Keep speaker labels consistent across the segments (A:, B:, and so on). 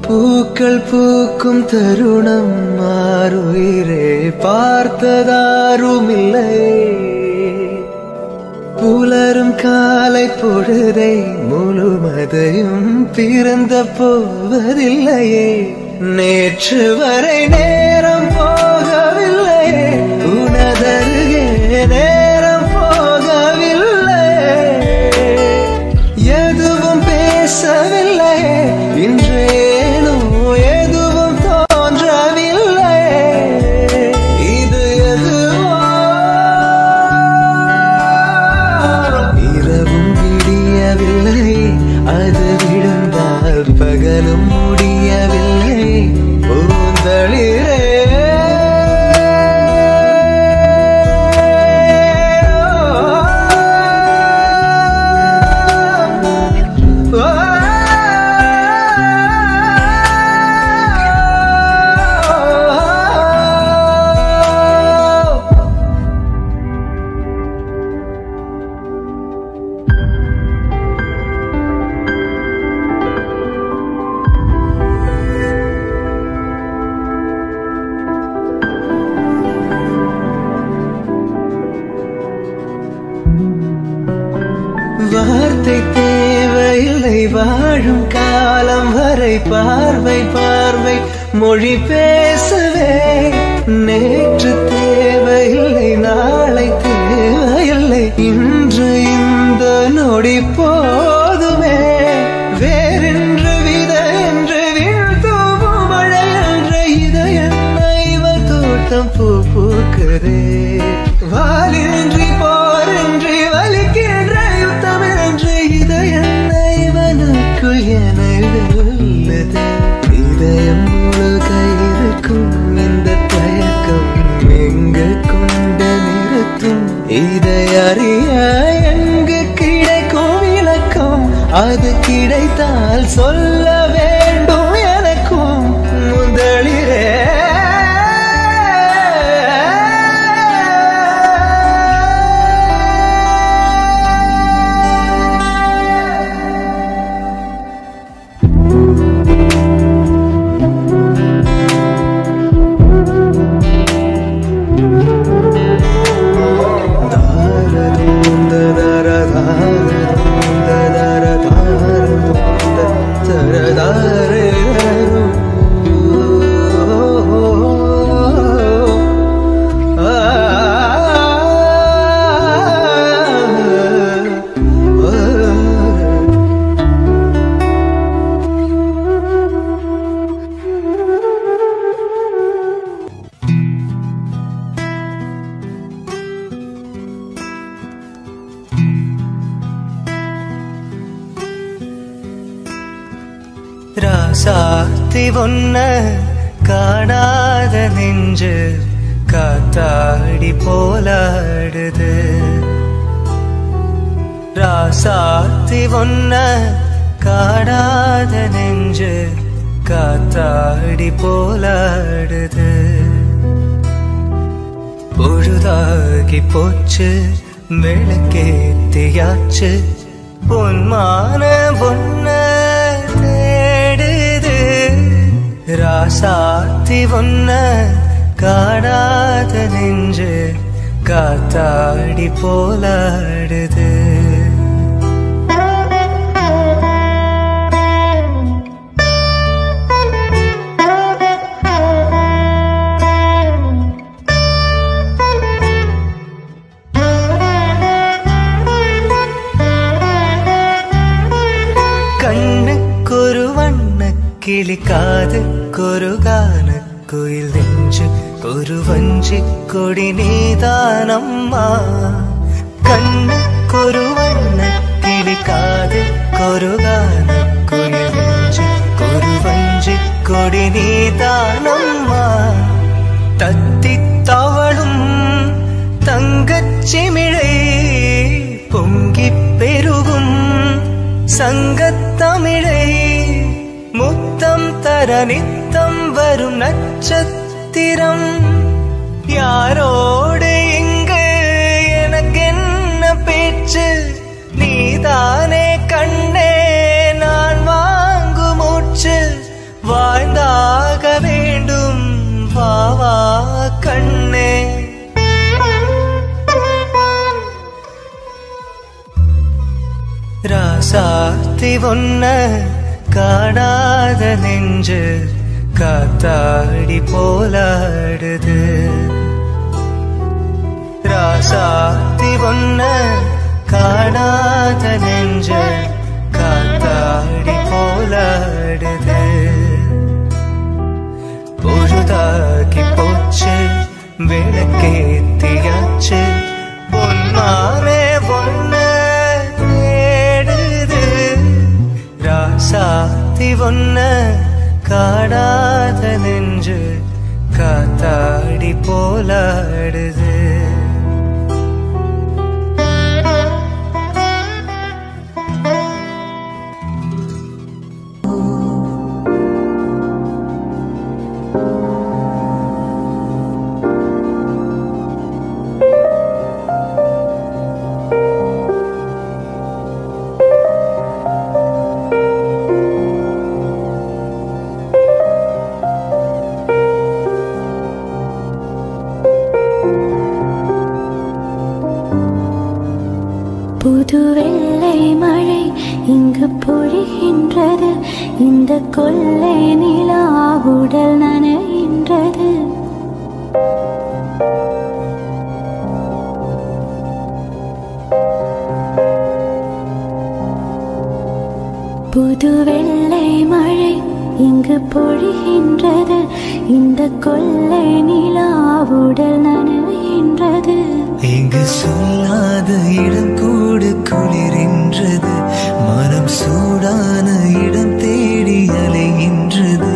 A: பூக்கள் பூக்கும் தருணம் மாறுயிரே பார்த்ததாருமில்லை புலரும் காலை பொழுதை முழுமதையும் பிறந்த போவதில்லையே நேற்று வரை நேரம் போகவில்லை உனதருகே நேரம் போகவில்லை எதுவும் பேசவில்லை இன்றேனோ எதுவும் தோன்றவில்லை இது எதுவோ இரவும் விடியவில்லை அது விழுந்தால் பகலும் முடியவில்லை பூந்தளிரே வார்த்தை தேவையில்லை வாழும் காலம் வரை பார்வை பார்வை மொழி பேசவே நேற்று தேவையில்லை நாளை தேவையில்லை இன்று இந்த நொடி போதுமே வேறென்று வித என்று வீழ்த்தூவும் மழை என்று இதை என்ன இவள் தோட்டம் பூ பூக்குதே வாலின்றி போரின்றி வலிக்கின்ற யுத்தமின்றி இதை என்ன இவனுக்குள் என வெல்லுது இதயம் முழுக இருக்கும் இந்த தயக்கம் எங்கு கொண்டு நிறுத்தும் இதை அறிய எங்கு கிடைக்கும் விளக்கம் அது கிடைத்தால் சொல்ல வேண்டும் எனக்கும் முதலிரே
B: ராசாத்தி ஒன்ன காணாத நெஞ்சு காத்தாடி போலாடுது ராசாத்தி ஒன்ன காணாத நெஞ்சு காத்தாடி போலாடுது பொழுதாகி போச்சு விளக்கேத்தியாச்சு பொன்மான பொன்ன தேடுது ராசாத்தி ஒன்ன காணாத நெஞ்சு காத்தாடி போலாடுது கண்ணுக்கொரு வண்ண கிளி காதுக்கொரு கான குயில் நெஞ்சு ஒரு வஞ்சி கொடி நீதானம்மா கண்ணுக்கொரு வண்ண கிளி காதுக்கொரு கான குயில் நெஞ்சு ஒரு வஞ்சி கொடி நீதானம்மா தத்தி தவளும் தங்கச் சிமிழை பொங்கிப் பெருகும் சங்கத்தமிழை முத்தம் தர நித்தம் வரும் நட்சத்திரம் யாரோடு இங்கு எனக்கென்ன பேச்சு நீதானே கண்ணே நான் வாங்கு மூச்சு வாழ்ந்தாக வேண்டும் வா வா கண்ணே ராசாத்தி ஒன்ன காணாத நெஞ்சு காத்தாடி போலாடுது ராசாத்தி ஒன்ன காணாத நெஞ்சு காத்தாடி போலாடுது பொழுதாகி போச்சு விளக்கேத்தியாச்சு பொன்மாவே ஒன்ன தேடுது ராசாத்தி ஒன்ன காடாத நெஞ்சு காத்தாடி போலாடுது
C: புது வெள்ளை மழை இங்கு பொழிகின்றது இந்த கொள்ளை நிலா உடல் நனைகின்றது புது வெள்ளை மழை இங்கு பொழிகின்றது இந்த கொள்ளை நிலா உடல் நனைகின்றது
B: இங்கு சொல்லாத இடம் கூடு குளிரின்றது மனம் சூடான இடம் தேடி அலைகின்றது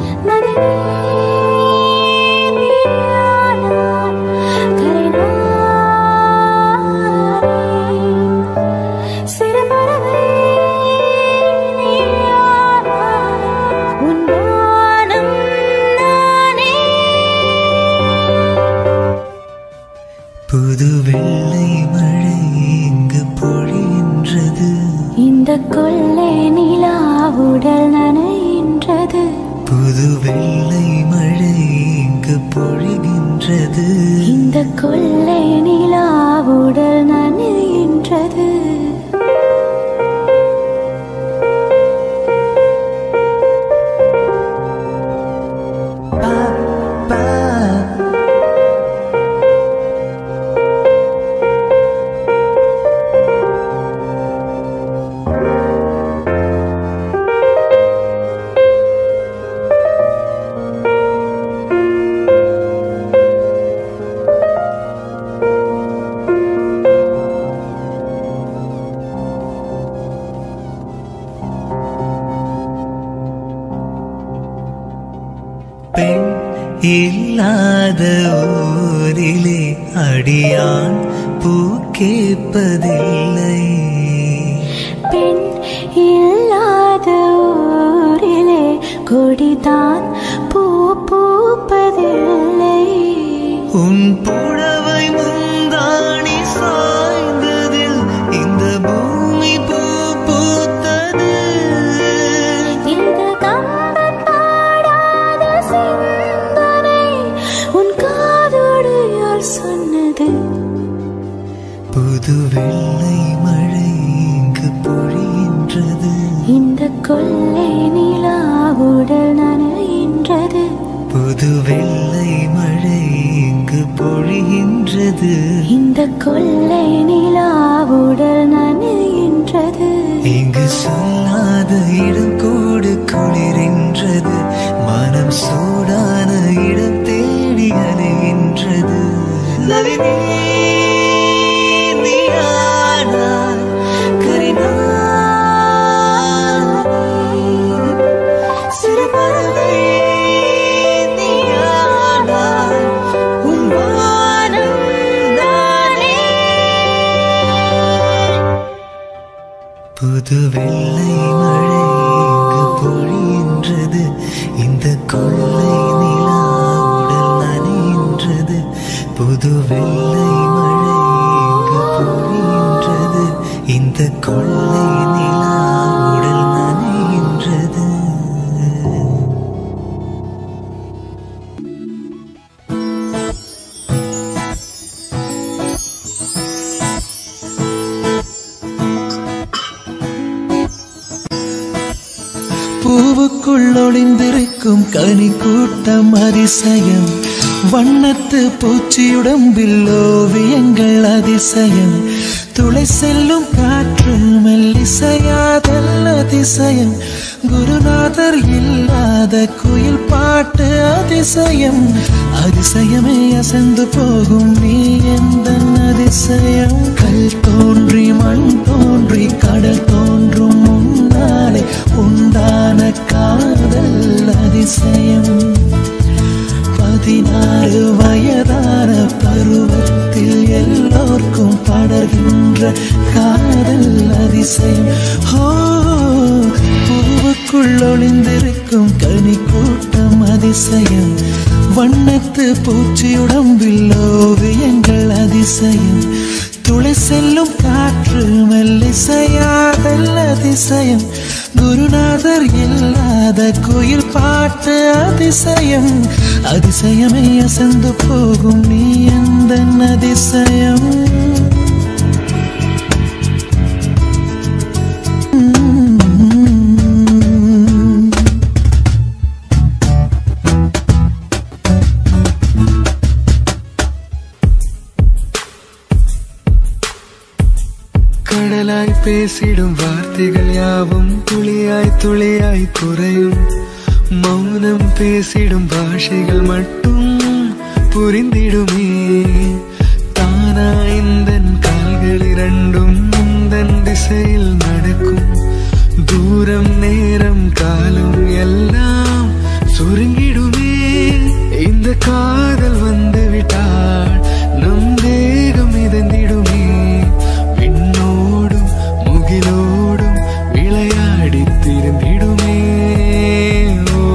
B: புது வெள்ளை மழை இங்கு பொழிகின்றது
C: இந்த கொள்ளை நிலா உடல் நனைகின்றது
B: புது வெள்ளை மழை இங்கு பொழிகின்றது
C: இந்த கொள்ளை நிலா உடல் நனைகின்றது
B: பா பெண் இல்லாத ஊரிலே அடியான் பூ கேட்பதில்லை
C: பெண் இல்லாத ஊரிலே கொடிதான் பூ பூப்பதில்லை
B: உன் புடவை முந்தாணி சாய்ந்ததில் இந்த பூமி பூ பூத்தது
C: இந்த கம்பன் பாடாத சிந்தனை உன் காதோடு யார் சொன்னது
B: புது வெள்ளை மழை இங்கு பொழிகின்றது
C: இந்த கொள்ளை நிலா உடல் நனைகின்றது
B: புது வெள்ளை மழை இங்கு பொழிகின்றது
C: இந்த கொள்ளை நிலா உடல் நனைகின்றது
B: இங்கு சொல்லாத இடம் கூடு குளிரின்றது மனம் சூடான இடம் தேடி அலைகின்றது நளினி, நீயானாய், கரிநாள். சிறு பறவை நீயானாய், உன் வானம் நானே.
A: பூவுக்குள் ஒளிந்திருக்கும் கனி கூட்டம் அதிசயம் வண்ணத்து பூச்சியுடம்பில் ஓவியங்கள் அதிசயம் துளை செல்லும் காற்று மெல்லிசையாதல் அதிசயம் குருநாதர் இல்லாத குயில் பாட்டு அதிசயம் அதிசயமே அசந்து போகும் நீ எந்த அதிசயம் கல் தோன்றி மண் தோன்றி கடல் தோன்றும் முன்னாலே உண்டான காதல் அதிசயம் பதினாறு வயதான பருவத்தில் எல்லோர்க்கும் படர்கின்ற காதல் அதிசயம் ஹோ பூவுக்குள் ஒளிந்திருக்கும் கனி கூட்டம் அதிசயம் வண்ணத்து பூச்சியுடம்பில் ஓவியங்கள் அதிசயம் துளை செல்லும் காற்று மெல்லிசையாதல் அதிசயம் குருநாதர் இல்லாத கோயில் பாட்டு அதிசயம் அதிசயமே அசந்து போகும் நீ எந்த அதிசயம்
D: கடலாய் பேசிடும் வார்த்தைகள் யாவும் துளியாய் துளியாய் குறையும் மௌனம் பேசிடும் பாஷைகள் மட்டும் புரிந்திடுமே தானா இந்த கால்கள் இரண்டும் முந்தன் திசையில் நடக்கும் தூரம் நேரம் காலம் எல்லாம் சுருங்கிடுமே இந்த காதல் வந்து விட்டால் நம் தேகம் மிதந்திடுமே விண்ணோடும் முகிலோடும் விளையாடி திரும்பிடுமே ஓ,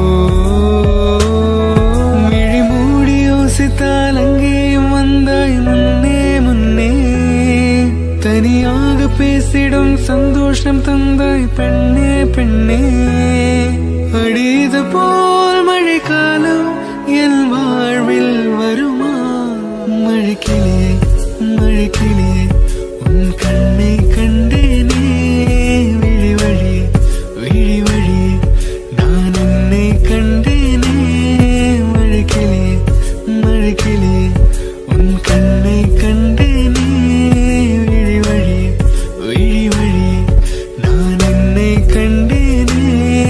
D: மிழி மூடி யோசித்தால் அங்கேயும் வந்தாய் முன்னே முன்னே தனியாக பேசிடும் சந்தோஷம் தந்தாய் பெண்ணே பெண்ணே அடிது போல் மழைக்காலம் என் வாழ்வில் வருமா மழைக்கிளியே மழைக்கிளியே உன் கண்ணை கண்டேனே விழி வழி விழி வழி நான் உன்னை கண்டேனே மழைக்கிளியே மழைக்கிளியே உன் கண்ணை கண்டேனே விழி வழி விழி வழி நான் என்னை கண்டேனே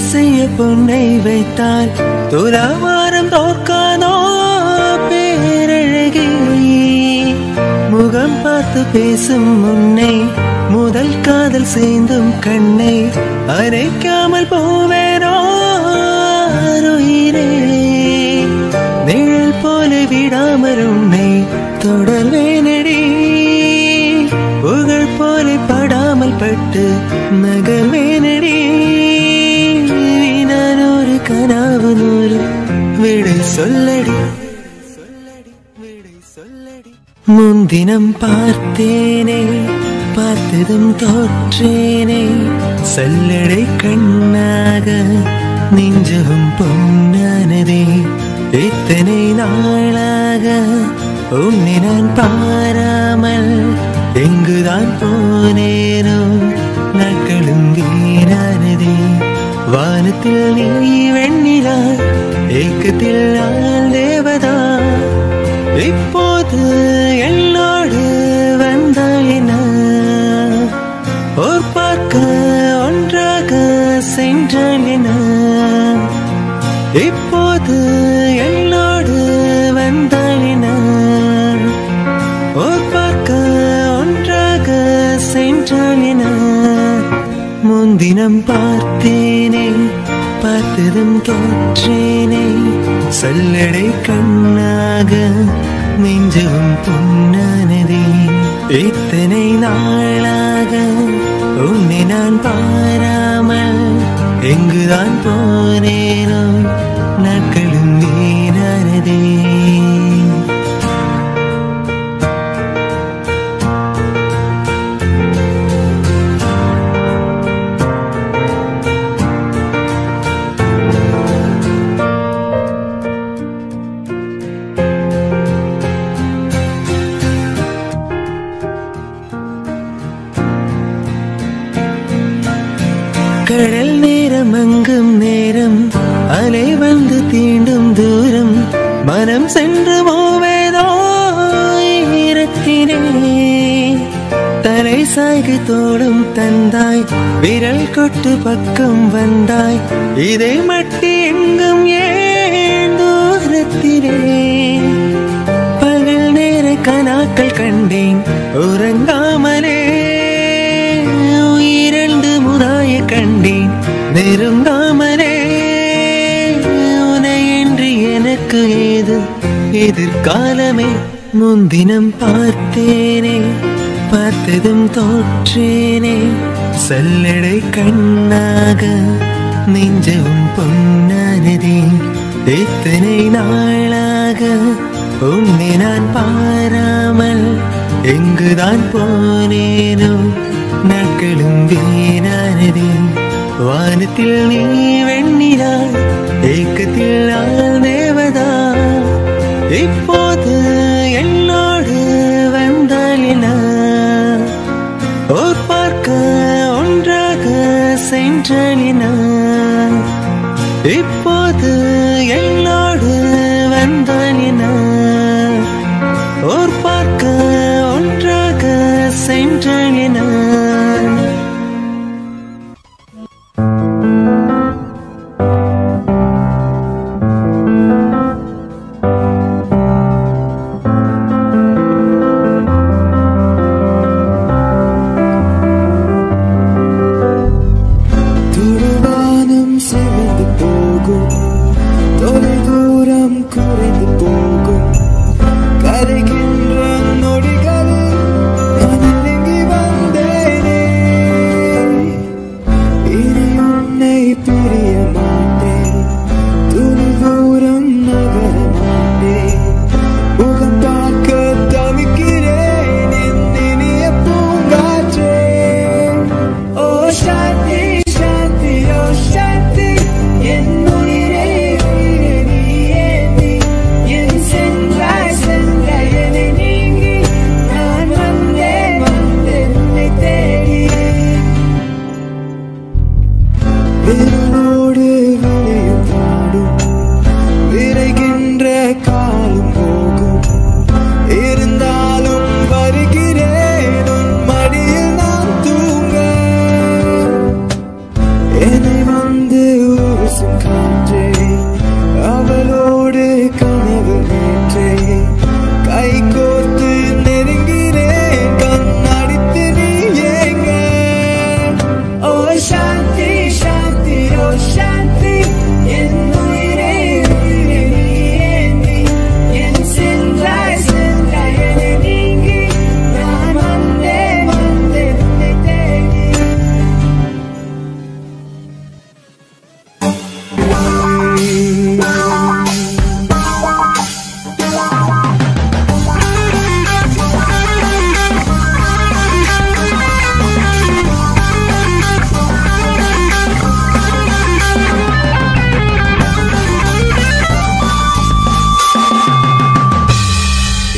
A: செய்ய பொன்னை வைத்தால் துலாவாரம் தோற்காதோ பேரழகி முகம் பார்த்து பேசும் முன்னை முதல் காதல் சேர்ந்தும் கண்ணை அரைக்காமல் போவேனோ உயிரே நிழல் போல விடாமல் உன்னை தொடர்வேனடி புகழ் போல படாமல் பட்டு நகர்வேனடி நான் ஒரு கனாவு நூறு விடை சொல்லடி விடை சொல்லடி முன்தினம் பார்த்தேனே பார்த்ததும் தோற்றேனே சல்லடை கண்ணாக நெஞ்சகம் பொன்னானதே இத்தனை நாளாக உன்னை நான் பாராமல் எங்குதான் போனேனோ நாட்களும் வீணானதே வானத்தில் நீ வெண்ணிலா ஏக்கத்தில் நான் தேவதா இப்போது என்னோடு வந்தாயின ஓர் பார்க்க ஒன்றாக சென்றாலின இப்போது என்னோடு வந்தாயின ஓர் பார்க்க ஒன்றாக சென்றாலின முன்தினம் பார்த்தேனே பார்த்ததும் தோற்றேனே சல்லடை கண்ணாக நெஞ்சவும் பொன்னானதே இத்தனை நாளாக உன்னை நான் பாராமல் எங்குதான் போனேனோ நாட்களும் வீணானதே கடல் நேரம் அங்கும் நேரம் அலை வந்து தீண்டும் தூரம் மனம் சென்று போவேதோ ஈரத்தினே தலை சாய்கு தோடும் தந்தாய் விரல் கொட்டு பக்கம் வந்தாய் இதை மட்டி எங்கும் ஏன் தூரத்திலே பகல் நேர கனாக்கள் கண்டேன் உறங்காமலே உயிரண்டு முதாய கண்டேன் நெருங்காமலே உனையின்றி எனக்கு ஏது எதிர்காலமே முன்தினம் பார்த்தேனே பார்த்ததும் தோற்றேனே சல்லடை கண்ணாக நெஞ்சவும் பொன்னானதே இத்தனை நாளாக உன்னை நான் பாராமல் எங்குதான் போனேனோ நாட்களும் வீணானதே வானத்தில் நீ வெண்ணிலா ஏக்கத்தில் நான் தேவதா இப்போது என்னோடு வந்தாலினா ஓர் பார்க்க ஒன்றாக சென்றாலினா இப்போது என்னோடு வந்தாலினா ஓர் பார்க்க ஒன்றாக சென்றாலினா துருவா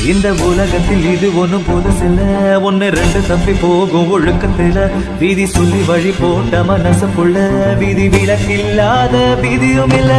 B: இந்த உலகத்தில் இது ஒண்ணும் புதுசில்ல ஒன்னு ரெண்டு தப்பி போகும் ஒழுக்கத்துல வீதி சொல்லி வழி போட்ட மனசுக்குள்ள விதி விலக்கில்லாத விதியும் இல்ல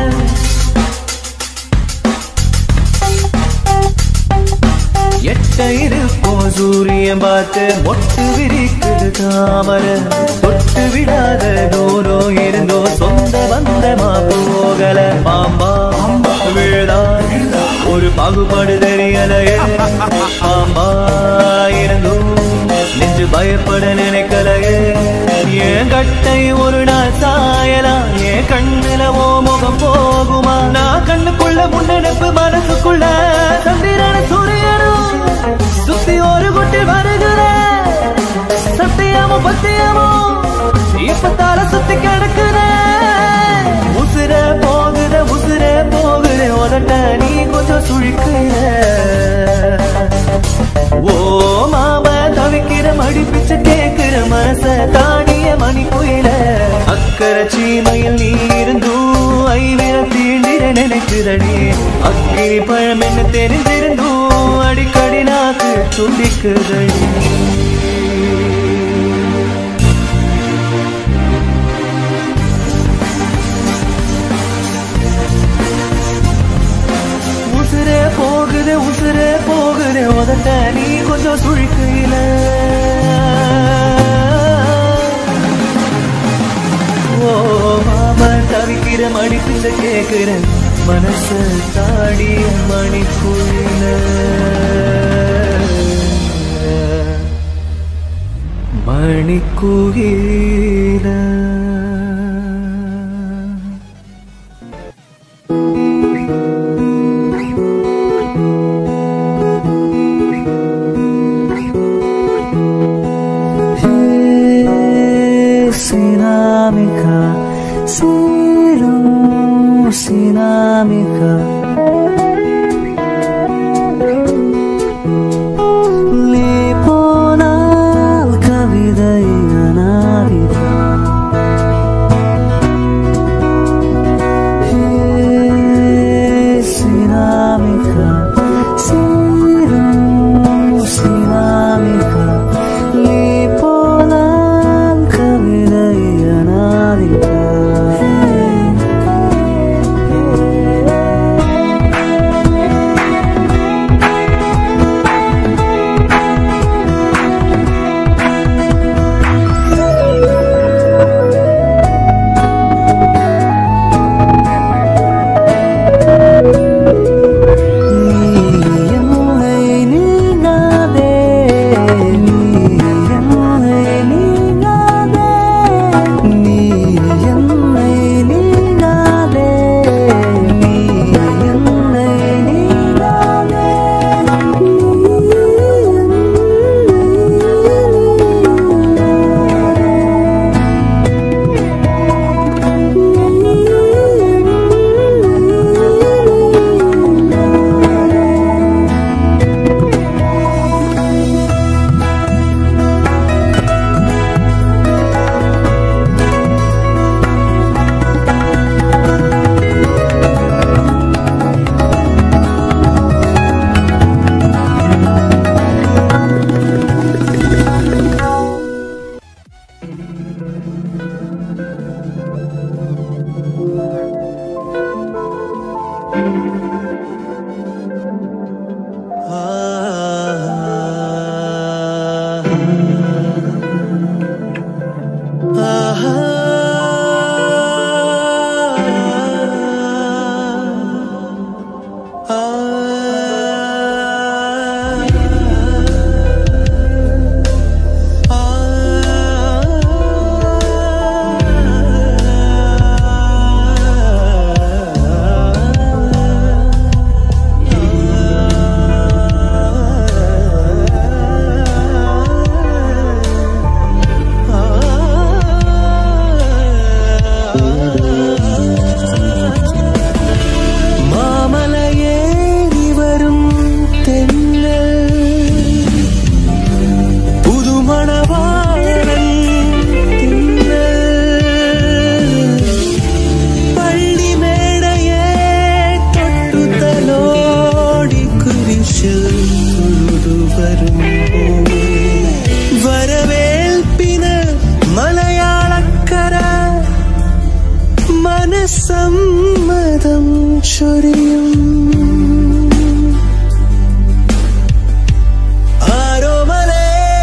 B: எட்ட இருப்போம் சூரியன் பார்த்து மொட்டு விரிக்குது தாமர தொட்டு விடாத தூரம் இருந்தோ சொந்த பந்தமா போகல பாம்பா விழுதா ஒரு பாகுபாடு தெரியலையே பாம்பா இருந்தும் நெஞ்சு பயப்பட நினைக்கலையே என் கட்டை ஒரு நாள் சாயலாம் என் கண்ணுல ஓ முகம் போகுமா நான் கண்ணுக்குள்ள முன்னெடுப்பு மனசுக்குள்ள சந்திரன சூரியனும் சுத்தி ஒரு குட்டி வருகிற சத்தியமோ பத்தியமோ இப்ப தலை சுத்தி கிடக்குற உசுர போகுத உசுர போகுத உதட்ட நீ கொஞ்சம் சுழிக்கிற ஓ மாம தவிக்கிற மடி பிச்சை கேக்குற மனச தாடிய மணி குயில அக்கறை சீமையில் நீ இருந்தும் ஐவிர தீண்டிர நினைக்கிறடி அக்கினி பழம் என்ன தெரிஞ்சிருந்தும் அடிக்கடி நாக்கு துடிக்குதடி உசுரே போகுது உசுரே போகுது உதட்ட நீ கொஞ்சம் சுழிக்கையில ஓ மாம தவிக்கிற மடிப்பிச்ச கேக்குற மனச தாடிய மணிக்குயில மணிக்குயில Sinamika, Siru, Sinamika. நீ போனால் கவிதை அனாவிதா
A: காற்றொரியும் ஆரோமலே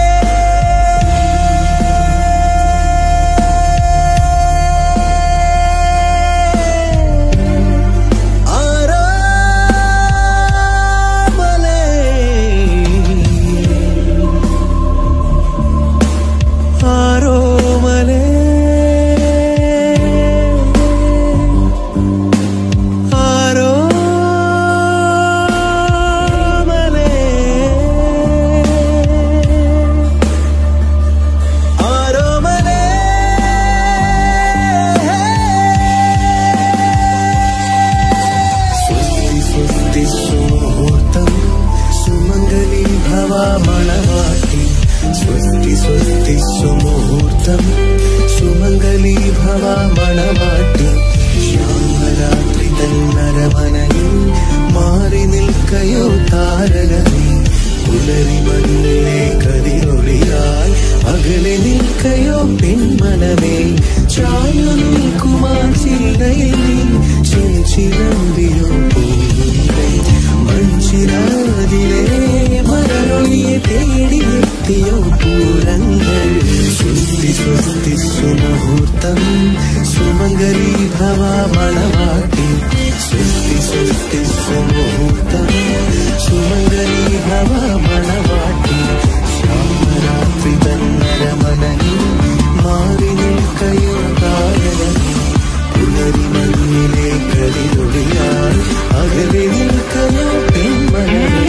A: ஆரோமலே ஆரோமலே ஆரோமலே ஆரோமலே சுத்தி சுத்தி சுமுகூர்த்தம் சுமங்கலி பவா மணவாட்டி ஸ்வஸ்தி ஸ்வஸ்தி சுமுகூர்த்தம் சுமங்கலி பவா மணவாட்டி ശ്യാമരാത്രി തന്നരമനയിൽ മാറി നിൽക്കയോ താരകമേ പുലരി മണ്ണിലെ കതിരൊളിയായി അകലെ നിൽക്കയോ പെൺമനമേ ചായു നിൽക്കുമാ ചില്ലയിൽ നീ ചിരമ്പിയോ പൂവിലെ മൺചിരാതിലെ മരൊളിയെ തേടി എത്തിയോ പൂരങ്ങൾ സ്വസ്തി സ്വസ്തി സുമുഹൂർത്തം സുമംഗലി ഭവ മണവാട്ടി സ്വസ്തി സ്വസ്തി സുമുഹൂർത്തം സുമംഗലി ഭവ മണവാട്ടി ശ്യാമരാത്രി തന്നരമനയിൽ മാറി നിൽക്കയോ താരകമേ പുലരി മണ്ണിലെ കതിരൊളിയാൽ അകലെ നിൽക്കയോ പെൺമനമേ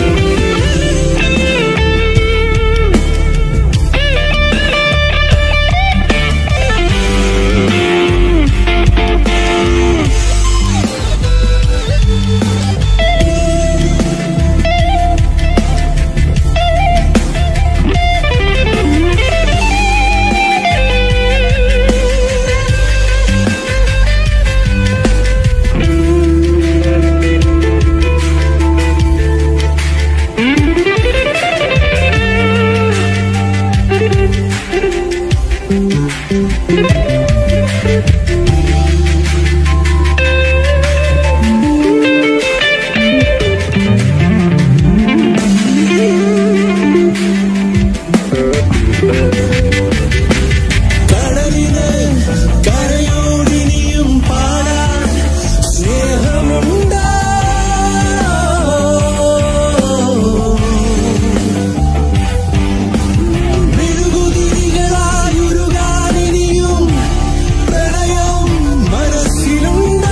A: കടലിന് കരയോടിനിയും പാടാൻ സ്നേഹമുണ്ടോ മെഴുകുതിരികളായുരുകാനിനിയും പ്രണയം മനസ്സിലുണ്ടോ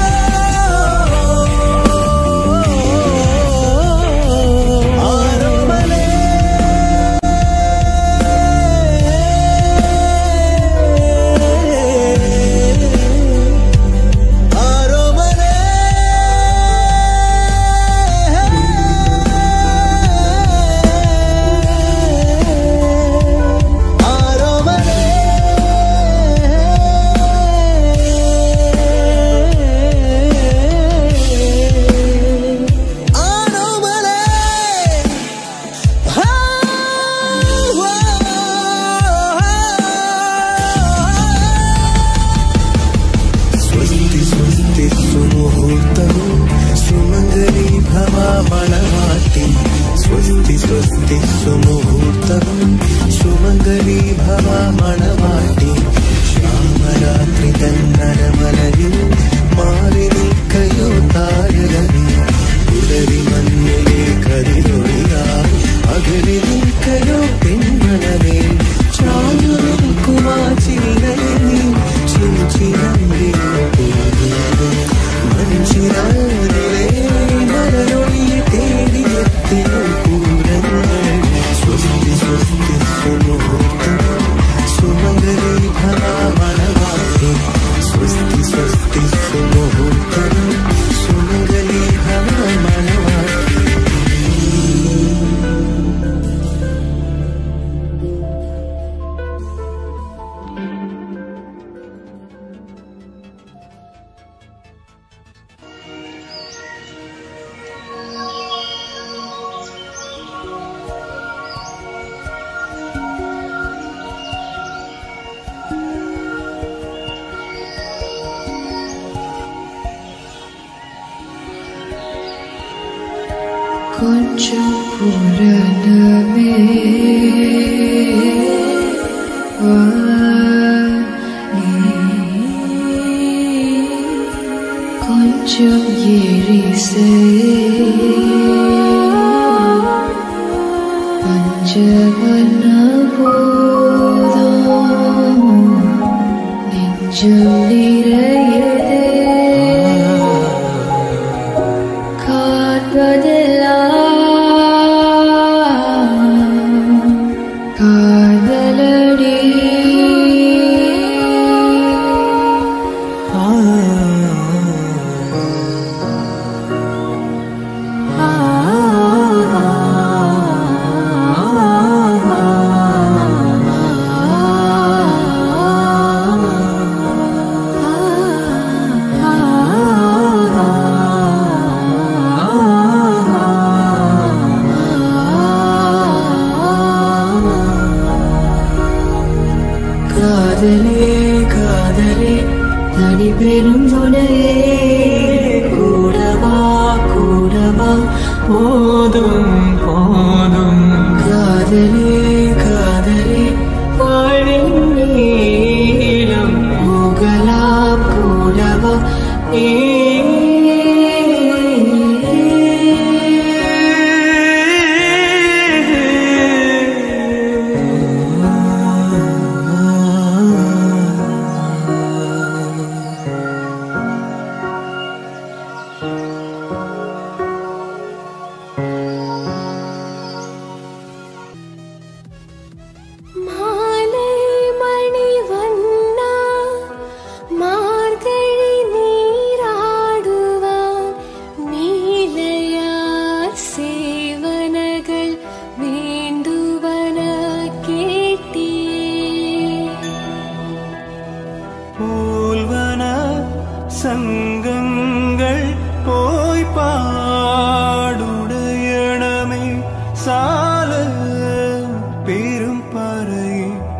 A: ആരോമലേ ആരോമലേ ആരോമലേ ആരോമലേ സ്വസ്തി സ്വസ്തി സുമുഹൂർത്തം സുമംഗലി ഭവ മണവാട്ടി സ്വസ്തി സ്വസ്തി സുമുഹൂർത്തം സുമംഗലി ഭവ മണവാട്ടി ശ്യാമരാത്രി തന്നരമനയിൽ മാറി നിൽക്കയോ താരകമേ പുലരി മണ്ണിലെ കതിരൊളിയായി അകലെ നിൽക്കയോ പെൺമണമേ ചാഞ്ഞു നിൽക്കുമാ ചില്ലയിൽ നീ ചിഞ്ചിരമ്പിയോ മഞ്ചിരാതിലെ മരൊളിയെ തേടിയെത്തിയോ പൂരങ്ങൾ
E: கொஞ்சம் புறனமே வா நீ. கொஞ்சம் எரிசே பஞ்சவர்ண போதும் நெஞ்சம் நிறையதே காண்பதெல்லாம் காதலடி காதலே காதலே நடி பெரும் துணையே கூடவா கூடவா போதும் போதும் காதலே காதலே வாழின் நீளம் முகலாம் கூடவா
C: மாலை மணி வண்ணா மார்கழி நீராடுவான் நீலையார் சேவனகள் வேண்டுவன கேட்டே
A: போல்வன சங்கங்கள் போய் பாடுடையணமே சால பெரும் பறை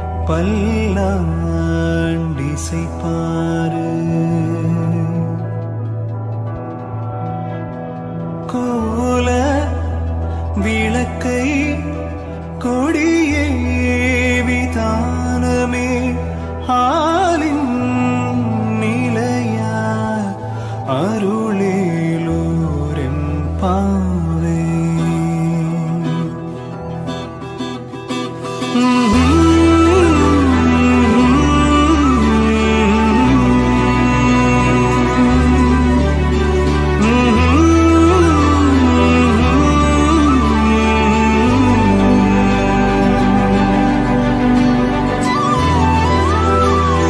A: பல்லாண்டிசை பாரு கோல விளக்கை கொடியே விதானமே ஆலின் நிலையா அருளேலோரென் பாவே
C: ஆ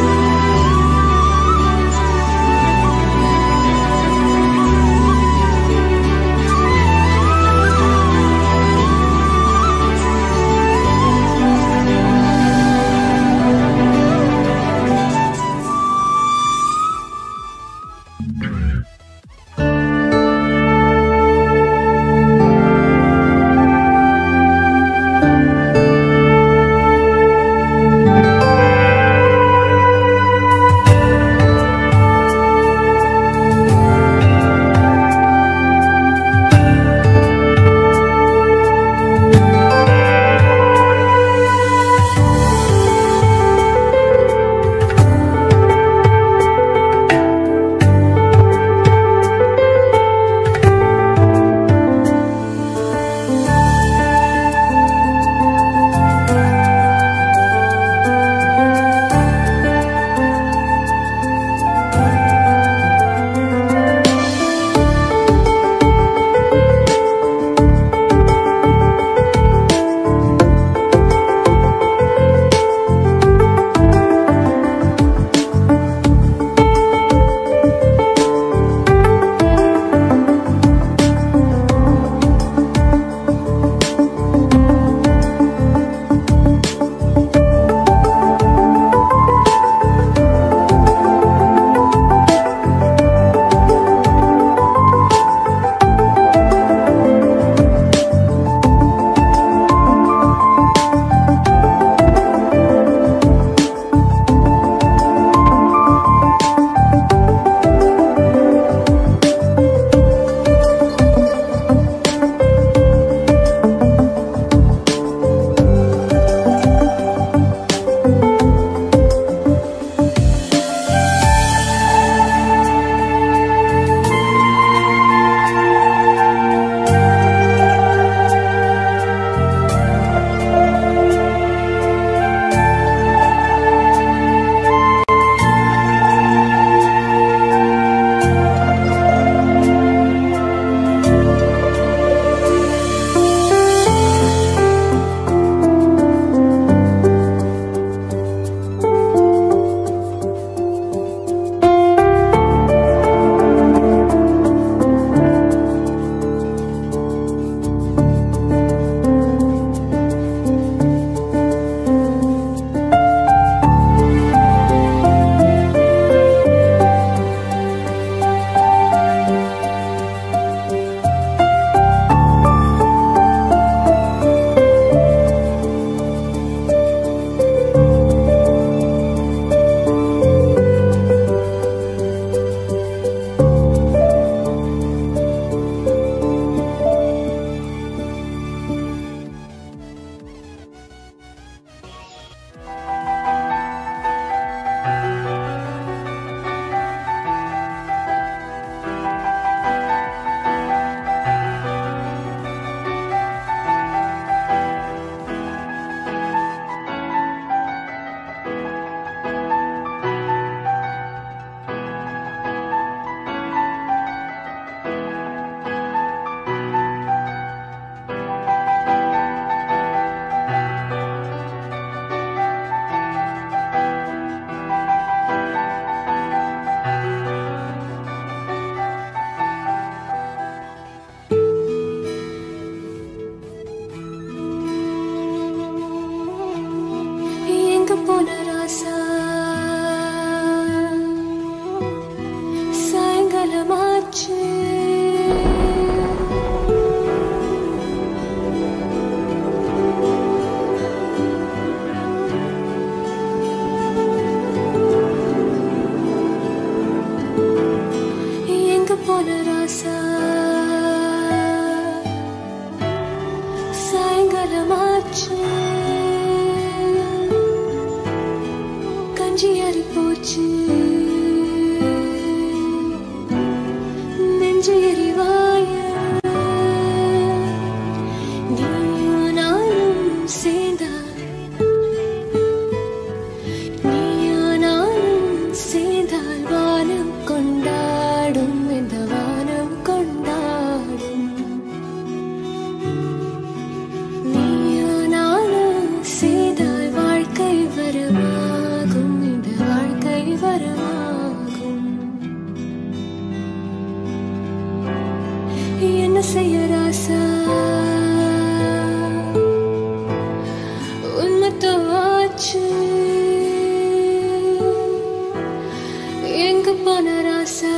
C: காலமாச்சு கஞ்சி அரி போச்சு நெஞ்சு எரிவாய நீயும் நானும் சேர்ந்தால் நீயும் நானும் சேர்ந்தால் வானம் கொண்டாடும் இந்த வானம் கொண்டாடும் நீயும் நானும் சேர்ந்தால் வாழ்க்கை வரமாகும் இந்த வாழ்க்கை வரமாகும் என்ன செய்ய ராசா உண்மத்தாச்சு எங்க போன ராசா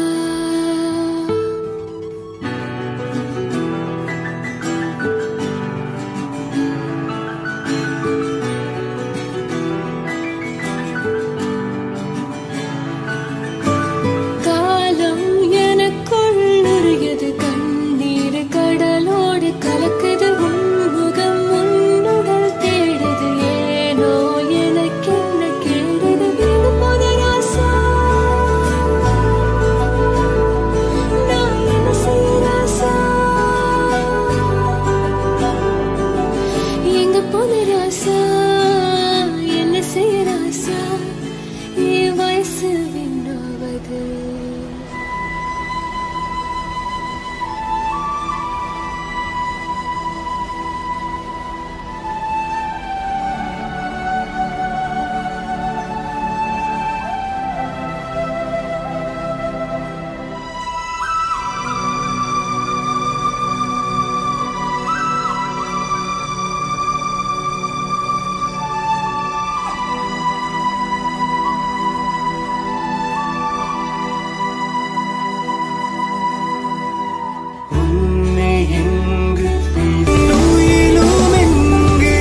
C: காலம் எனக்குள் நுரையது கண்ணீர் கடலோடு கலக்குது உன்முகம் உன்னுடல் தேடுது ஏனோ எனக்கு என்ன கேடுது வீடு போன ராசா நான் என்ன செய்ய ராசா எங்க போன ராசா என்ன செய்ய ராசா என் வயசு விண்ணாவது
A: உன்னை எங்கு துயிலும் எங்கே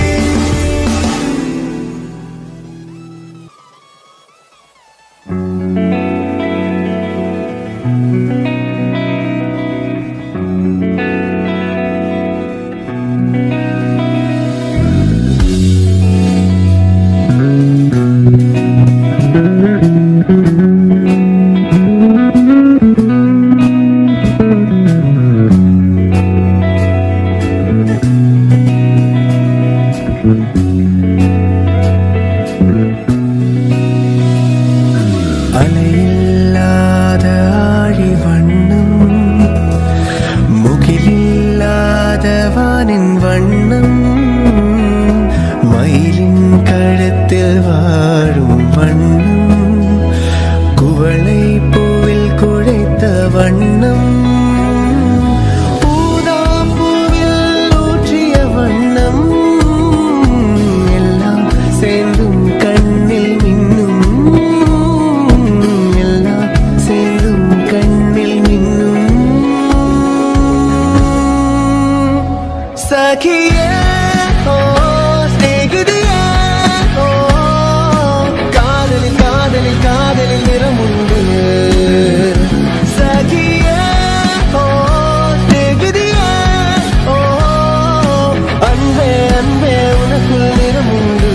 A: அலையில்லாத ஆழி வண்ணம் முகிலில்லாத வானின் வண்ணம் மயிலின் கழுத்தில் வாழும் வண்ணம் குவளை பூவில் குழைத்த வண்ணம் ஊதாப்பூவில் ஊற்றிய வண்ணம் எல்லாம் சேர்ந்தும் கண்ணில் மின்னும் எல்லாம் சேர்ந்தும் கண்ணில் மின்னும் சகியே ஓ சிநேகிதியே ஓ காதலில் காதலில் காதலில் நிறமுண்டு சகியே ஓ சிநேகிதியே ஓ அன்பே அன்பே உனக்குள் நிறமுண்டு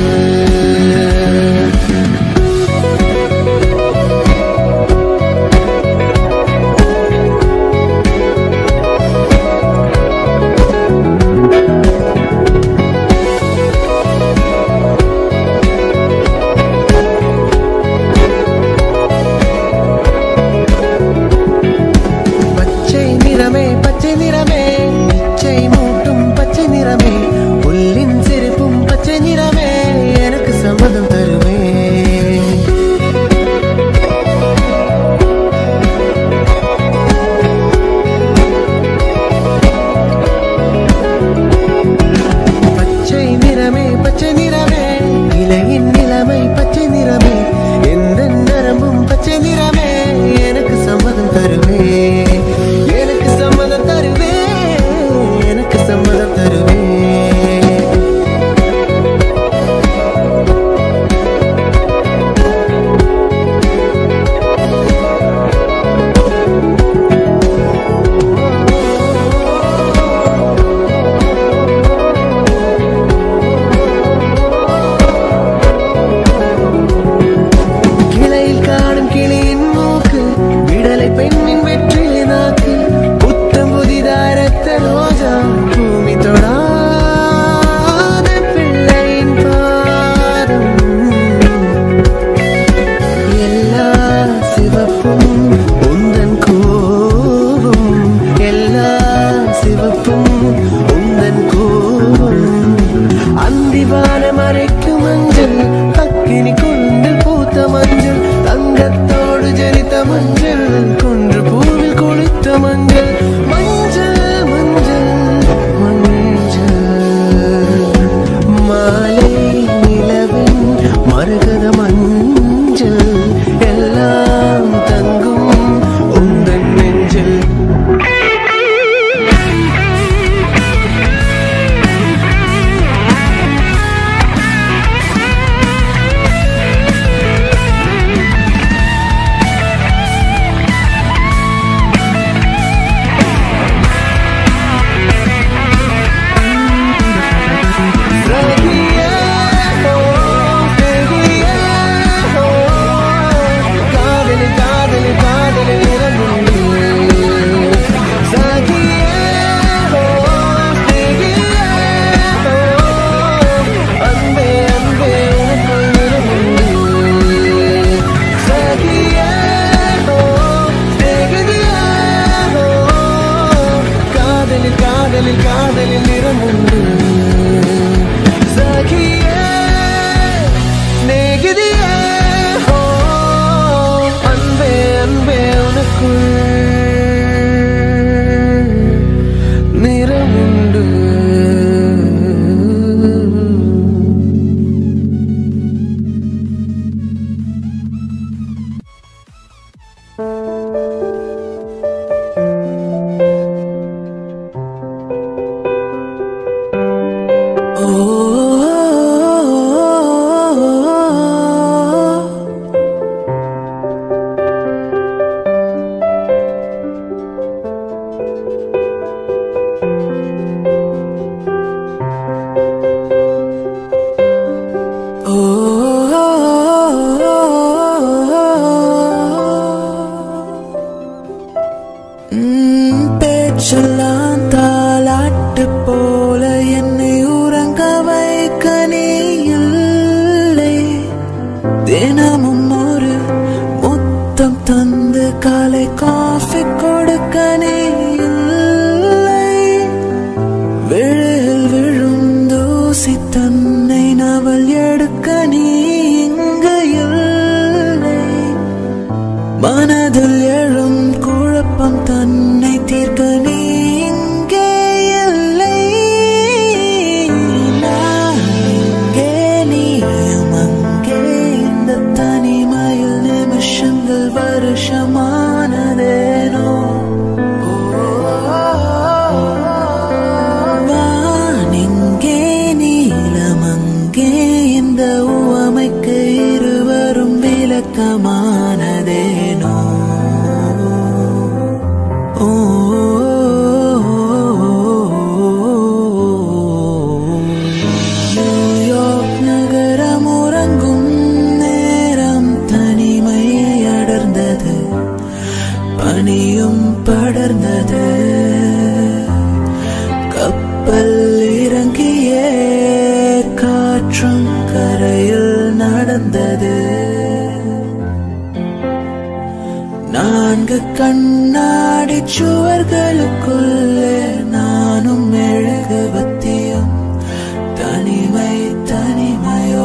E: ஊசி தன்னை நவல் எடுக்க நீ இங்கு இல்லை மனதில் எழும் குழப்பம் தன்னை தீர்க்க நீ இங்கே இல்லை நான் இங்கே நீயும் அங்கே இந்த தனிமையில் நிமிஷங்கள் வருஷமானதேனோ வானிங்கே நீலமங்கே இந்த உவமைக்கு இருவரும் விளக்கமானதேனோ ஓ நியூயார்க் நகரம் உறங்கும் நேரம் தனிமையை அடர்ந்தது பனியும் படர்ந்தது கப்பல் இறங்கிய காற்றும் கரையில் நடந்தது நான்கு கண்ணாடி சுவர்களுக்குள்ளே நானும் மெழுகுவத்தியும் தனிமை தனிமையோ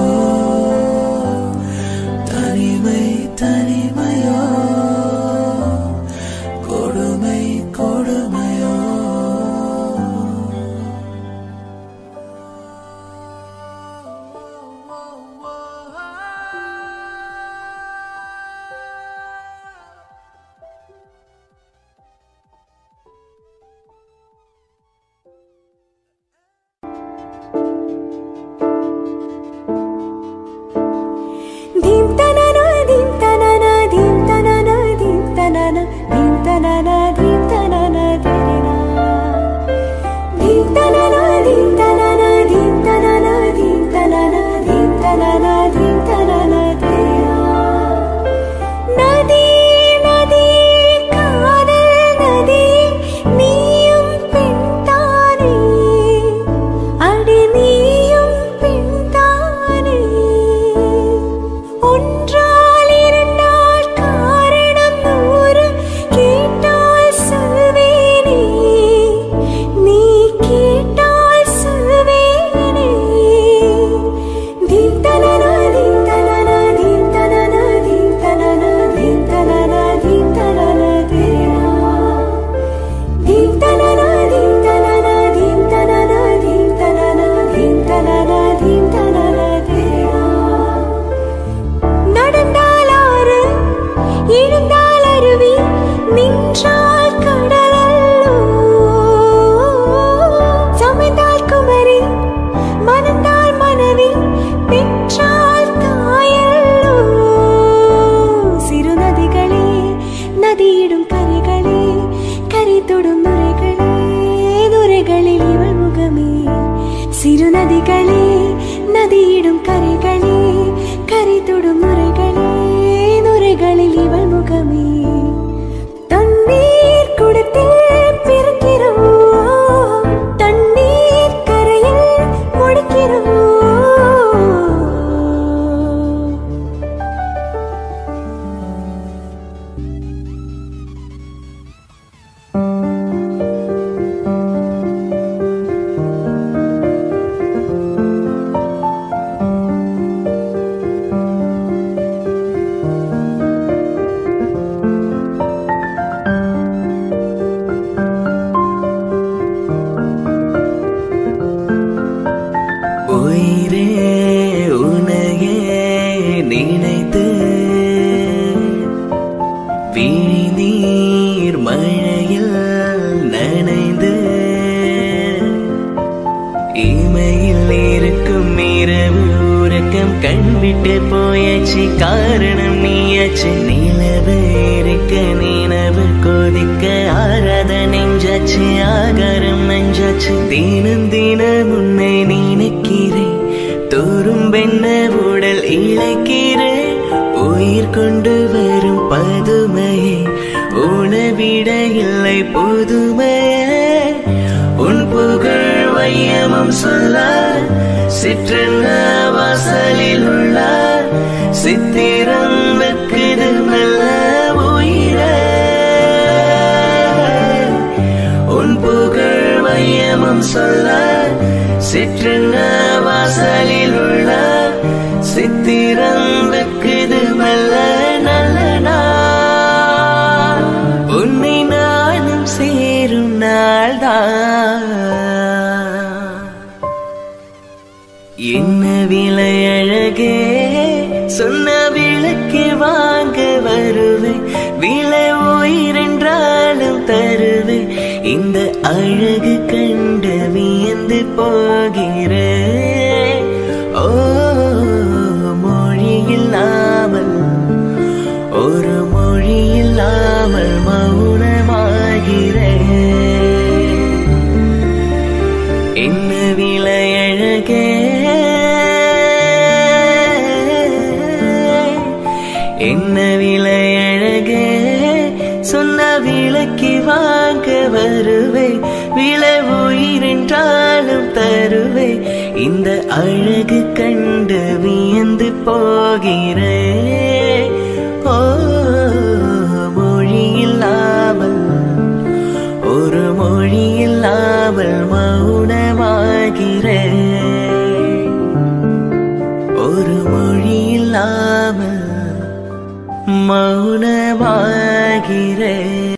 E: தனிமை தனிமையோ கொடுமை கொடுமையோ
C: ಧೀಂ ತನನ ಧೀಂ ತನನ ಧೀಂ ತನನ ಧೀಂ ತನನ ಧೀಂ ತನನ ಧೀಂ ತನನ ಧಿರಿನ ಧೀಂ ತನನ ಧೀಂ ತನನ ಧೀಂ ತನನ ಧೀಂ ತನನ ಧೀಂ ತನನ ಧೀಂ ತನನ ಧಿರಿನ நதி நதி காதல் நதி நீயும் பெண்தானே அடி நீயும் பெண்தானே ஒன்றால் இரண்டால் காரணம் நூறு கேட்டால் சொல்வேனே நீ கேட்டால் சொல்வேனே தீம் தனனா தீம் தனனா தீம் தனனா தீம் தனனா தீம் தனனா தீம் தனனா தேனா தீம் தனனா தீம் தனனா தீம் தனனா தீம் தனனா தீம் தனனா தீம் தனனா தேனா நடந்தால் ஆறு எழுந்தால் அருவி நின்றால் கடலல்லோ சமைந்தால் குமரி மணந்தால் மனைவி பெற்றால் தாயல்லோ சிறு நதிகளே நதியிடும் கரைகளே கரை தொடும் நுரைகளே நுரைகளில் இவள் முகமே சிறு நதிகளே நதியிடும் கரைகளே கரை தொடும் நுரைகளே நுரைகளில் இவள் முகமே தண்ணீர் குடத்தில் பிறக்கிறோம் தண்ணீர் கரையில் முடிக்கிறோம்
E: உயிரே உனையே நினைத்து விழிநீர் மழையில் நனைந்து இமையில் இருக்கும் இரவு உறக்கம் கண்விட்டு போயாச்சு காரணம் நீயாச்சு நிலவு இருக்க நிலவு கொதிக்க ஆராத நெஞ்சாச்சு ஆகாரம் நெஞ்சாச்சு தினம் தினம் உன்னை நினைக்கிறேன் தோறும் பெண்ண உடல் இழைக்கிறேன் உயிர் கொண்டு வரும் பதுமையே உணவிட இல்லை புதுமையே உன் புகழ் வையமும் சொல்ல சிற்றென்ன வாசலில் உள்ளார் சித்திரம் வெக்குது மெல்ல உயிரே உன் புகழ் வையமும் சொல்ல சிற்றென்ன என்ன விலை அழகே சொன்ன விளக்கு வாங்க வருவேன் விலை உயிரென்றாலும் தருவேன் இந்த அழகு கண்டு வியந்து போகிறேன் ஓ மொழி இல்லாமல் ஒரு மொழி இல்லாமல் மௌனமாகிறேன் என்ன விலை அழகே என்ன விலை அழகே சொன்ன விலைக்கு வாங்க வருவேன் விலை உயிரென்றாலும் தருவேன் இந்த அழகு கண்டு வியந்து போகிறேன் ஓ மொழி இல்லாமல் ஒரு மொழி இல்லாமல் மௌனமாகிறேன் ஒரு மொழி இல்லாமல் மௌனமாகிறேன்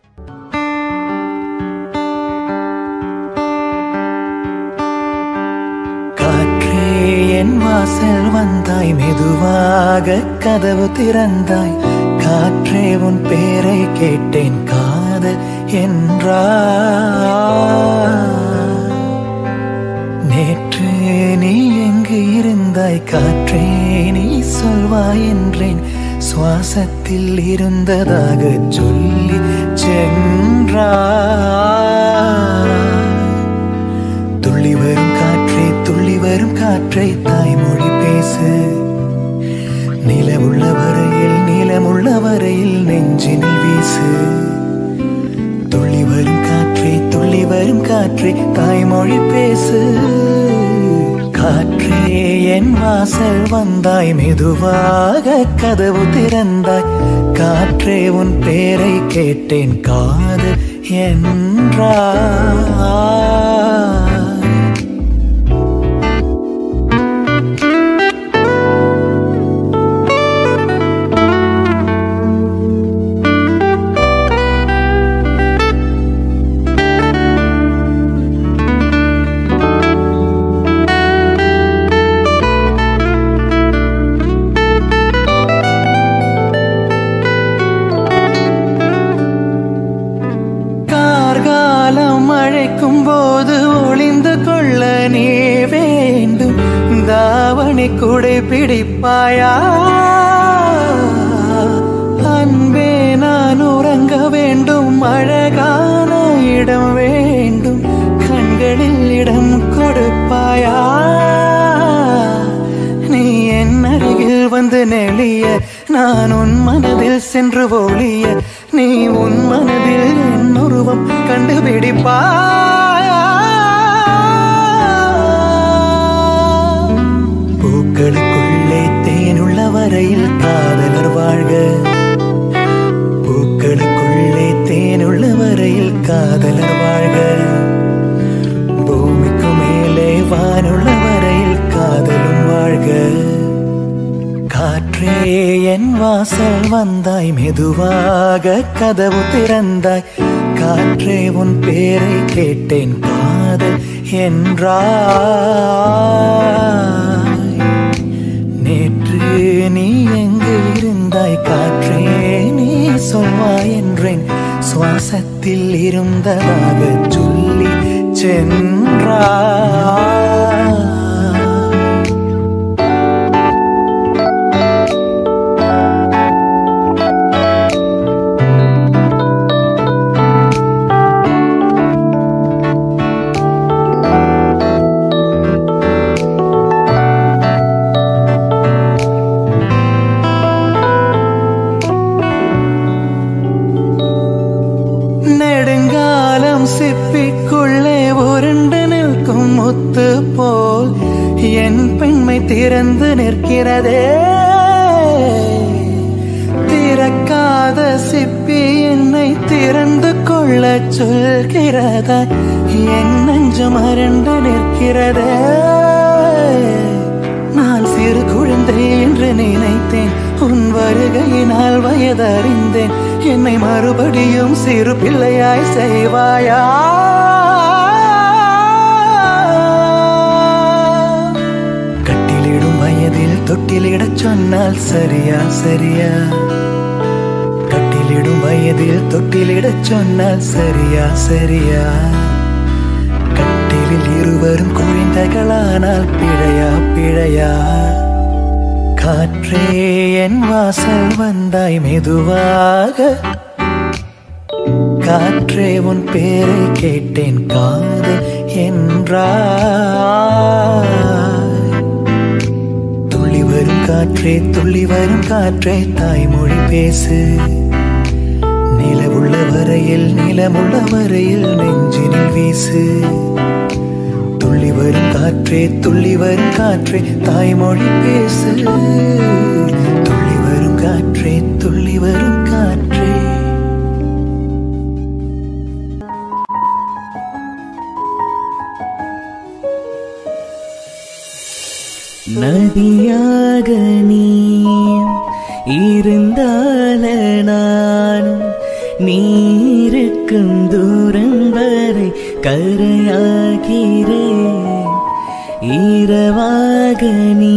F: காற்றே என் வாசல் வந்தாய் மெதுவாக கதவு திறந்தாய் காற்றே உன் பேரை கேட்டேன் காதல் என்றாய் நேற்று நீ எங்கு இருந்தாய் காற்றே நீ சொல்வாய் என்றேன் சுவாசத்தில் இருந்ததாக சொல்லி சென்றாய் துள்ளி வரும் காற்றே துள்ளி வரும் காற்றை தாய்மொழி பேசு நிலமுள்ள வரையில் நிலமுள்ள வரையில் நெஞ்சினில் வீசு துள்ளி வரும் காற்றே துள்ளி வரும் காற்றே தாய்மொழி பேசு காற்றே என் வாசல் வந்தாய் மெதுவாக கதவு திறந்தாய் காற்றே உன் பேரை கேட்டேன் காது என்றாய் கார்காலம் அழைக்கும் போது ஒளிந்து கொள்ள நீ வேண்டும் தாவணி குடை பிடிப்பாயா அன்பே நான் உறங்க வேண்டும் அழகான இடம் வேண்டும் கண்களில் இடம் கொடுப்பாயா நீ என் அருகில் வந்து நெளிய நான் உன் மனதில் சென்று ஒளிய நீ உன் மனதில் என் உருவம் கண்டுபிடிப்பாயா பூக்களுக்குள்ளே தேனுள்ள வரையில் காதலர் வாழ்க பூக்களுக்குள்ளே தேனுள்ள வரையில் காதலர் வாழ்க பூமிக்கு மேலே வானுள்ள வரையில் காதலும் வாழ்க காற்றே என் வாசல் வந்தாய் மெதுவாக கதவு திறந்தாய் காற்றே உன் பேரை கேட்டேன் காதல் என்றாய் நேற்று நீ எங்கு இருந்தாய் காற்றே நீ சொல்வாய் என்றேன் சுவாசத்தில் இருந்ததாக சொல்லி சென்றாய் நெடுங்காலம் சிப்பிக்குள்ளே உருண்டு நிற்கும் முத்து போல் என் பெண்மை திறந்து நிற்கிறதே திறக்காத சிப்பி என்னை திறந்து கொள்ள சொல்கிறதா என் நெஞ்சு மறந்து நிற்கிறதே நான் சிறு குழந்தை என்று நினைத்தேன் உன் வருகையினால் வயதறிந்தேன் என்னை மறுபடியும் சிறு பிள்ளையாய் செய்வாயா சொன்னால் சரியா சரியா கட்டிலிடும் வயதில் தொட்டிலிடச் சொன்னால் சரியா சரியா கட்டிலில் இருவரும் குழந்தைகளானால் பிழையா பிழையா காற்றே என் வாசல் வந்தாய் மெதுவாக காற்றே உன் பேரை கேட்டேன் காதல் என்றாய் துள்ளி வரும் காற்றே துள்ளி வரும் காற்றே தாய்மொழி பேசு நிலவுள்ள வரையில் நிலமுள்ள வரையில் நெஞ்சினில் வீசு துள்ளி வரும் காற்றே துள்ளி வரும் காற்றே தாய்மொழி பேசு துள்ளி வரும் காற்றே துள்ளி வரும் காற்றே
E: நதியாக நீ இருந்தால நானும் நீருக்கும் தூரம் வரை கரையாகிறேன் இரவாக நீ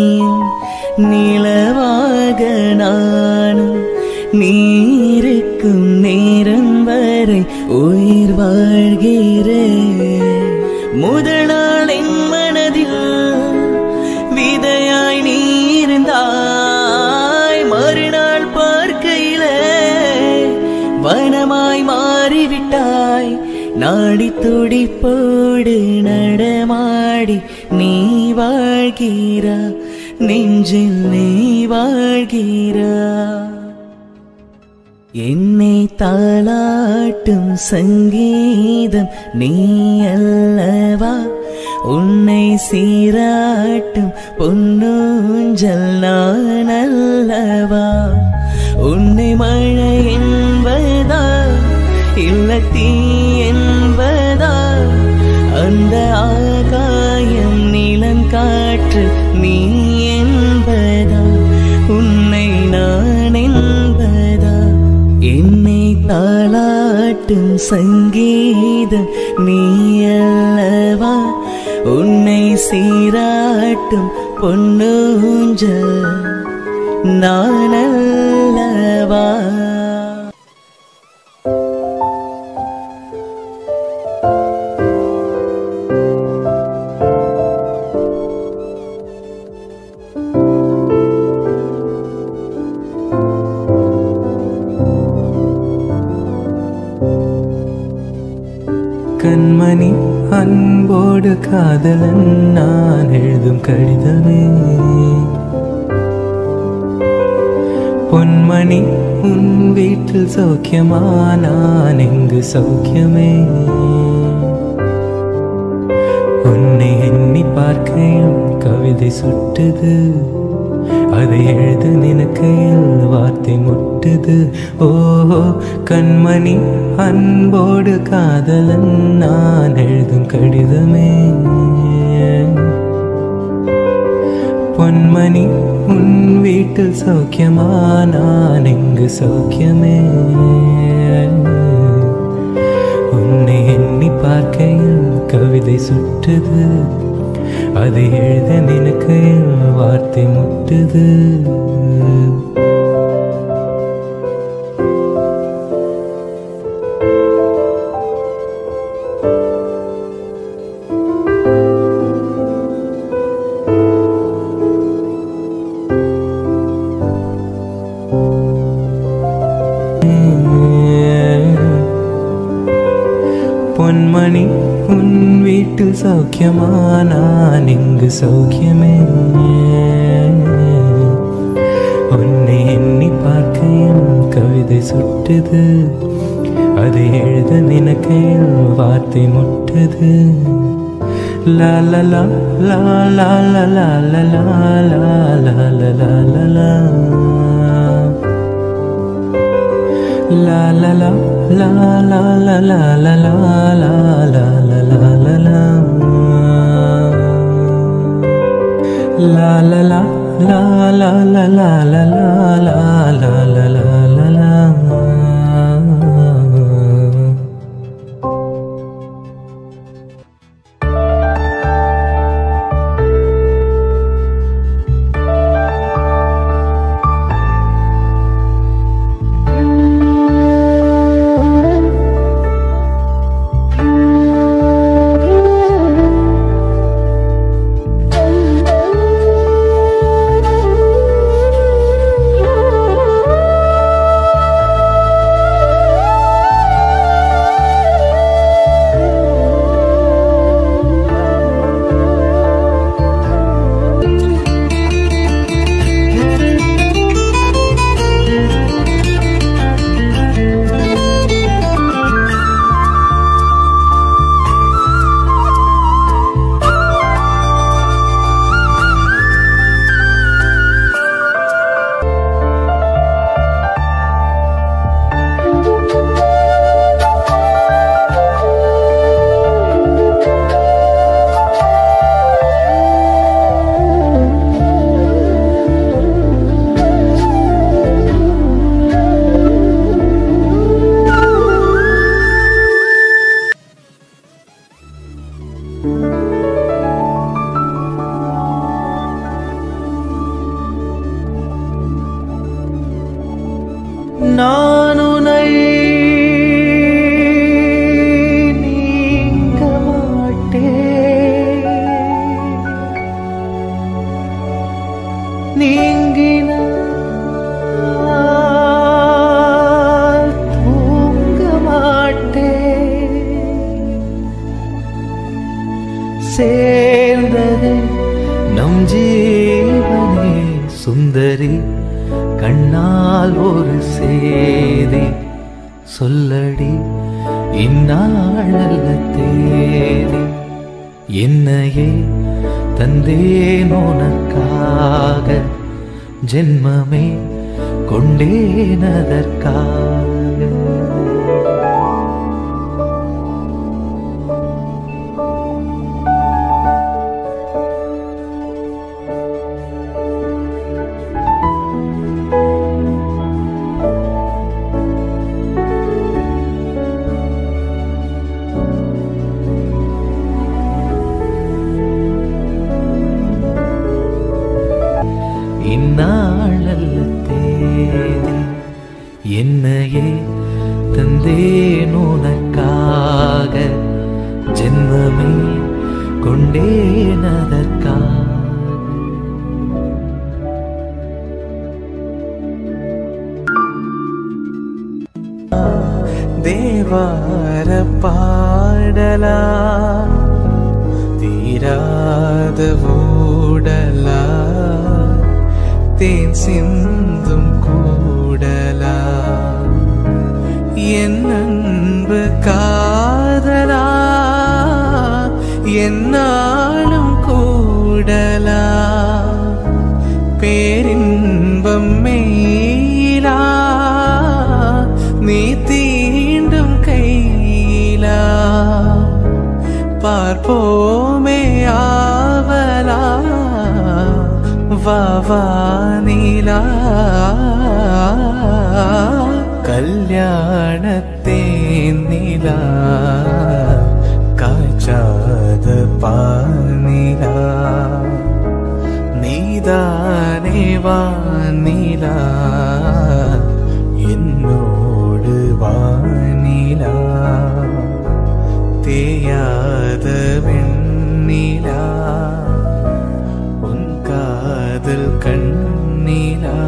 E: நிலவாக நானும் நீருக்கும் நேரம் வரை உயிர் வாழ்கிறேன் முதல் நாள் என் மனதில் விதையாய் நீ இருந்தாய் மறுநாள் பார்க்கையிலே வனமாய் மாறிவிட்டாய் நாடி துடிப்போடு நடமாடி நீ வாழ்கிறா நெஞ்சில் நீ வாழ்கிறா என்னை தாளாட்டும் சங்கீதம் நீ அல்லவா உன்னை சீராட்டும் பொன்னூஞ்சல் நான் அல்லவா உன்னை மழை என்பதா இல்ல தீ என்பதா அந்த ஆகாயம் நிலம் காற்று நீ என்பதா உன்னை நான் என்பதா என்னை தாளாட்டும் சங்கீதம் நீ அல்லவா உன்னை சீராட்டும் பொன்னூஞ்சல் நான் அல்லவா
B: கண்மணி அன்போடு காதலன் நான் எழுதும் கடிதமே பொன்மணி உன் வீட்டில் சௌக்கியமா நான் எங்கு சௌக்கியமே உன்னை எண்ணி பார்க்கையில் கவிதை சுட்டுது அதை எழுத நினைக்கையில் வார்த்தை முட்டுது ஓஹோ கண்மணி அன்போடு காதலன் நான் எழுதும் கடிதமே பொன்மணி உன் வீட்டில் சௌக்கியமா நான் எங்கு சௌக்கியமே உன்னை எண்ணி பார்க்கையில் கவிதை சுட்டுது அதை எழுத நினைக்கையில் வார்த்தை முட்டுது பொன்மணி உன் வீட்டில் சௌக்கியமா நான் இங்கு சௌக்கியமே உன்னை எண்ணி பார்க்கையில் கவிதை சுட்டுது அதை எழுத நினைக்கையில் வார்த்தை முட்டுது லா லா லா லா லா லா லா லா லா லா லா லா லா லா La la la la la la la la la la la la la la la La la la la la la la la la la la la la la la
A: நீங்கினால் தூங்க மாட்டேன் சேர்ந்தது நம் ஜீவனே சுந்தரி கண்ணால் ஒரு சேதி சொல்லடி இந்நாளல்ல தேதி என்னையே தந்தேன் உனக்காக ஜென்மமே கொண்டேன் அதற்காக இந்நாளல்ல தேதி என்னையே தந்தேன் உனக்காக ஜென்மமே கொண்டேன் அதற்காக தேவார பாடலா தீராத ஊடலா தேன் சிந்தும் கூடலா என் அன்பு காதலா என்னாலும் கூடலா பேரின்பம் மேலா நீ தீண்டும் கையிலா பார்ப்போமே ஆவலா வா வா நீலா கல்யாணத்தேன் நிலா காய்ச்சாத பானிலா நீதானே வானிலா என்னோடு வானிலா தேயாத வெண்ணிலா உன் காதல் கண்ணிலா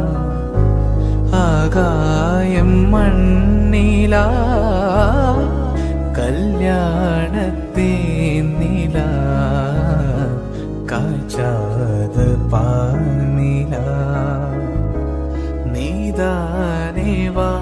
A: ஆகாயம் மண்ணிலா கல்யாணத்தேன் நிலா காய்ச்சாத பானிலா நீதானே வா